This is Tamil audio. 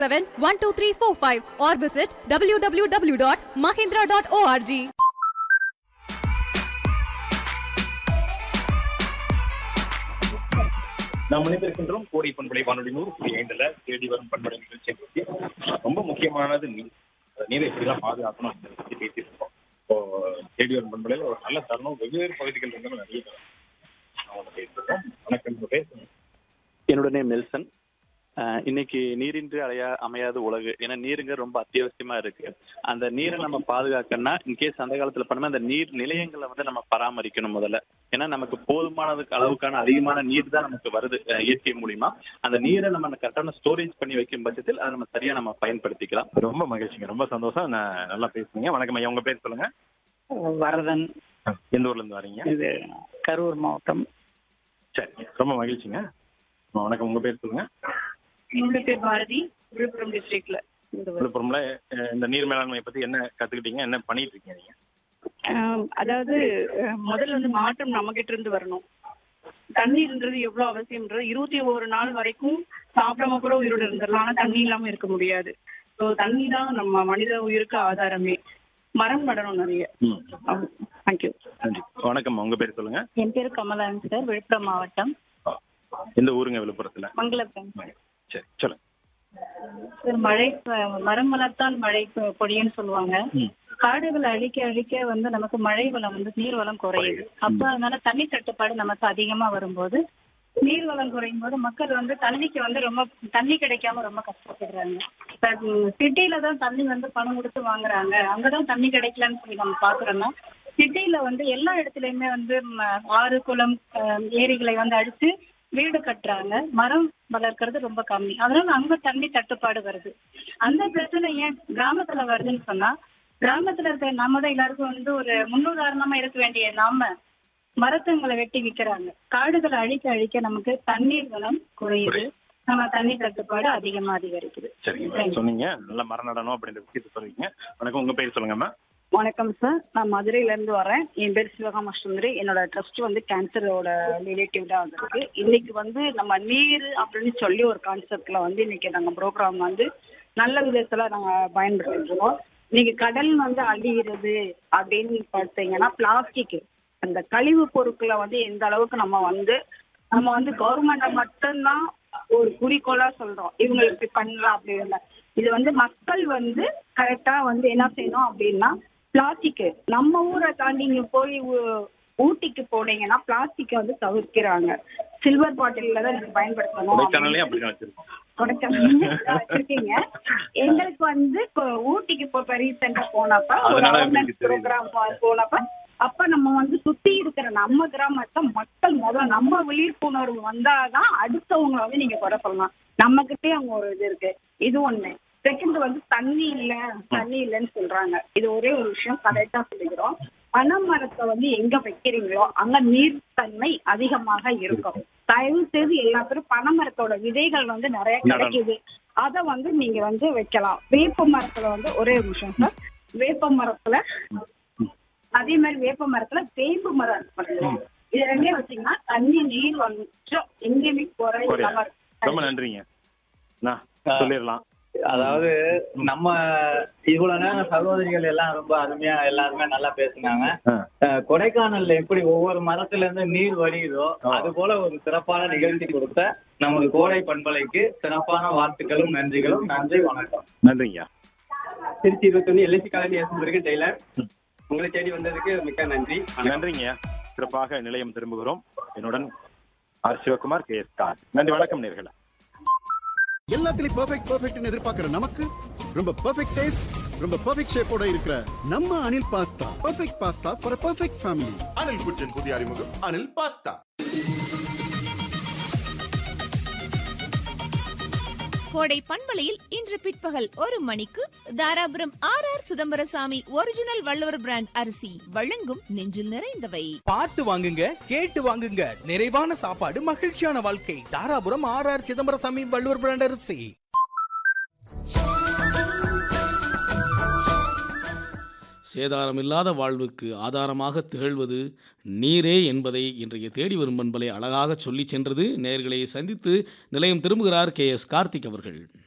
seven one two three four five or visit www.mahindra.org. நாம் இணைந்திருக்கின்றோம் கோடி பண்பலை வானொலி நூறு புள்ளி ஐந்துல தேடி வரும் பண்பலை நிகழ்ச்சியை பற்றி ரொம்ப முக்கியமானது நீர் அந்த நீரை எப்படிலாம் பாதுகாக்கணும் அப்படின்றத பத்தி பேசிட்டு இருக்கோம் இப்போ தேடி வரும் பண்பலையில ஒரு நல்ல தருணம் வெவ்வேறு பகுதிகள் இருந்தாலும் நிறைய தரும். அவங்க பேசிருக்கோம் வணக்கம் உங்க பேர் சொல்லுங்க. என்னோட நேம் நெல்சன் அஹ் இன்னைக்கு நீரின்றி அலையா அமையாத உலகு ஏன்னா நீருங்க ரொம்ப அத்தியாவசியமா இருக்கு அந்த நீரை நம்ம பாதுகாக்கணும்னா இன்கேஸ் அந்த காலத்துல பண்ணோம்னா அந்த நீர் நிலையங்களை வந்து நம்ம பராமரிக்கணும் முதல்ல ஏன்னா நமக்கு போதுமானதுக்கு அளவுக்கான அதிகமான நீர் தான் நமக்கு வருது அஹ் இயற்கை மூலியமா அந்த நீரை நம்ம கரெக்டான ஸ்டோரேஜ் பண்ணி வைக்கும் பட்சத்தில் அதை நம்ம சரியா நம்ம பயன்படுத்திக்கலாம் ரொம்ப மகிழ்ச்சிங்க ரொம்ப சந்தோஷம் நான் நல்லா பேசுனீங்க வணக்கம் ஐயா உங்க பேர் சொல்லுங்க வரதன் எந்த ஊர்ல இருந்து வரீங்க இது கரூர் மாவட்டம் சரி ரொம்ப மகிழ்ச்சிங்க வணக்கம் உங்க பேர் சொல்லுங்க என்னுடைய பேர் பாரதி விழுப்புரம் டிஸ்ட்ரிக்ட்ல விழுப்புரம்ல அஹ், இந்த நீர் மேலாண்மையை பத்தி என்ன கத்துக்கிட்டீங்க என்ன பண்ணிட்டு இருக்கீங்க நீங்க அதாவது அஹ், முதல்ல வந்து மாற்றம் நம்ம கிட்ட இருந்து வரணும் தண்ணீர்ன்றது எவ்வளவு அவசியம்ன்றது இருபத்தி ஒரு நாள் வரைக்கும் சாப்பிடாம கூட உயிரோடு இருந்துடலாம் ஆனா தண்ணி இல்லாம இருக்க முடியாது ஸோ தண்ணி தான் நம்ம மனித உயிருக்கு ஆதாரமே மரம் நடணும் நிறைய ம் தேங்க்யூ நன்றி வணக்கம் உங்க பேர் சொல்லுங்க என் பேர் கமலாங்க சார் விழுப்புரம் மாவட்டம் எந்த ஊருங்க விழுப்புரத்துல மங்களபுரம் சரி சொல்லுங்க சார் மழை ப- மரம் வளர்த்தால் மழை பொ- பொழியும்னு சொல்லுவாங்க ம். காடுகளை அழிக்க அழிக்க வந்து நமக்கு மழை வளம் வந்து நீர் வளம் குறையுது அப்ப அதனால தண்ணி தட்டுப்பாடு நமக்கு அதிகமா வரும்போது நீர் வளம் குறையும் போது மக்கள் வந்து தண்ணிக்கு வந்து ரொம்ப தண்ணி கிடைக்காம ரொம்ப கஷ்டப்படுறாங்க சிட்டில தான் தண்ணி வந்து பணம் கொடுத்து வாங்குறாங்க அங்கதான் தண்ணி கிடைக்கலன்னு சொல்லி நம்ம பாக்குறோம்னா சிட்டில வந்து எல்லா இடத்துலயுமே வந்து ம, ஆறு குளம் அஹ், ஏரிகளை வந்து அடிச்சு வீடு கட்டுறாங்க மரம் வளர்க்கறது ரொம்ப கம்மி அதனால அங்க தண்ணி தட்டுப்பாடு வருது அந்த பிரச்சனை ஏன் கிராமத்துல வருதுன்னு சொன்னா கிராமத்துல இருக்க நாம தான் எல்லாருக்கும் வந்து ஒரு முன்னுதாரணமா இருக்க வேண்டிய நாம மரத்தங்களை வெட்டி விக்கிறாங்க காடுகளை அழிக்க அழிக்க நமக்கு தண்ணீர் வளம் குறையுது நம்ம தண்ணி தட்டுப்பாடு அதிகமா அதிகரிக்குது சரிங்க சொன்னீங்க நல்லா மரம் நடனம் அப்படின்ற விஷயத்த சொல்றீங்க வணக்கம் உங்க பேர் சொல்லுங்கம்மா வணக்கம் சார் நான் மதுரையில இருந்து வரேன் என் பேர் சிவகாம சுந்தரி என்னோட ட்ரஸ்ட் வந்து கேன்சரோட ரிலேட்டிவ் தான் வந்திருக்கு இன்னைக்கு வந்து நம்ம நீர் அப்படின்னு சொல்லி ஒரு கான்செப்ட்ல வந்து இன்னைக்கு நாங்க ப்ரோக்ராம் வந்து நல்ல விதத்துல நாங்க பயன்படுத்திட்டு இருக்கோம் இன்னைக்கு கடல் வந்து அழிகிறது அப்படின்னு பார்த்தீங்கன்னா பிளாஸ்டிக் அந்த கழிவு பொருட்களை வந்து எந்த அளவுக்கு நம்ம வந்து நம்ம வந்து கவர்மெண்ட்டை மட்டும்தான் ஒரு குறிக்கோளா சொல்றோம் இவங்க இப்படி பண்ணலாம் அப்படி இல்லை இது வந்து மக்கள் வந்து கரெக்டா வந்து என்ன செய்யணும் அப்படின்னா பிளாஸ்டிக் நம்ம ஊரை தாண்டி இங்க போய் ஊ- ஊட்டிக்கு போனீங்கன்னா பிளாஸ்டிக்கை வந்து தவிர்க்கிறாங்க சில்வர் பாட்டில்ல தான் நீங்க பயன்படுத்தணும் கொடைக்கானலே அப்படிதான் வச்சிருக்கோம் கொடைக்கானல் வச்சிருக்கீங்க எங்களுக்கு வந்து இப்போ ஊட்டிக்கு இப்போ ரீசெண்டா போனப்ப ஒரு அதனால அவேர்னஸ் உங்களுக்கு தெரியுது. ப்ரோக்ராம் போனப்ப அப்ப நம்ம வந்து சுத்தி இருக்கிற நம்ம கிராமத்தை மக்கள் முதல்ல நம்ம விழிப்புணர்வு வந்தாதான் அடுத்தவங்க வந்து நீங்க குறை சொல்லலாம் நம்ம கிட்டே அங்க ஒரு இது இருக்கு இது ஒண்ணு செகண்ட் வந்து தண்ணி இல்ல தண்ணி இல்லைன்னு சொல்றாங்க இது ஒரே ஒரு விஷயம் கரெக்டா சொல்லிக்கிறோம் பனை மரத்தை வந்து எங்க வைக்கிறீங்களோ அங்க நீர்த்தன்மை அதிகமாக இருக்கும் தயவு செய்து எல்லா பேரும் பனை மரத்தோட விதைகள் வந்து நிறைய நடணும். கிடைக்குது அத வந்து நீங்க வந்து வைக்கலாம் வேப்ப மரத்துல வந்து ஒரே ஒரு நிமிஷம் சார் வேப்ப மரத்துல அதே மாதிரி வேப்ப மரத்துல வேம்பு மரம் பண்ணுவோம் இது ரெண்டே வச்சீங்கன்னா தண்ணி நீர் கொஞ்சம் எங்கேயுமே குறையில்லாம குறையாது. இருக்கும். ரொம்ப நன்றிங்க நான் சொல்லிடலாம் அதாவது நம்ம இவ்வளவு நேரம் சகோதரிகள் எல்லாம் ரொம்ப அருமையா எல்லாருமே நல்லா பேசுனாங்க ஆ. அஹ், கொடைக்கானல்ல எப்படி ஒவ்வொரு மரத்துல இருந்து நீர் வடியுதோ அது போல ஒரு சிறப்பான நிகழ்ச்சி கொடுத்த நமது கோடை பண்பலைக்கு சிறப்பான வாழ்த்துக்களும் நன்றிகளும் நன்றி வணக்கம் நன்றிங்க திருச்சி இருபத்தொன்னு எல்ஐசி காலனி எஸ் டெய்லர் உங்களை தேடி வந்ததுக்கு மிக்க நன்றி நன்றிங்க சிறப்பாக நிலையம் திரும்புகிறோம் என்னுடன் ஆர் சிவகுமார் கே எஸ் கார் நன்றி வணக்கம் நேர்களா எல்லாத்துலயும் பெர்ஃபெக்ட் பெர்ஃபெக்ட்னு எதிர்பார்க்கிற நமக்கு ரொம்ப பெர்ஃபெக்ட் டேஸ்ட் ரொம்ப பெர்ஃபெக்ட் ஷேப்போட இருக்கிற நம்ம Anil pasta perfect pasta for perfect family Anil குற்றின் புதிய அறிமுகம் அனில் பாஸ்தா கோடை பண்பலையில் இன்று பிற்பகல் ஒரு மணிக்கு Dharapuram R R Chidambarasamy original Valluvar brand அரிசி வழங்கும் நெஞ்சில் நிறைந்தவை பார்த்து வாங்குங்க கேட்டு வாங்குங்க நிறைவான சாப்பாடு மகிழ்ச்சியான வாழ்க்கை Dharapuram R R Chidambarasamy Valluvar brand அரிசி சேதாரமில்லாத வாழ்வுக்கு ஆதாரமாக திகழ்வது நீரே என்பதை இன்றைய தேடி வரும் பண்பலை அழகாக சொல்லிச் சென்றது நேர்களை சந்தித்து நிலையம் திரும்புகிறார் கே எஸ் கார்த்திக் அவர்கள்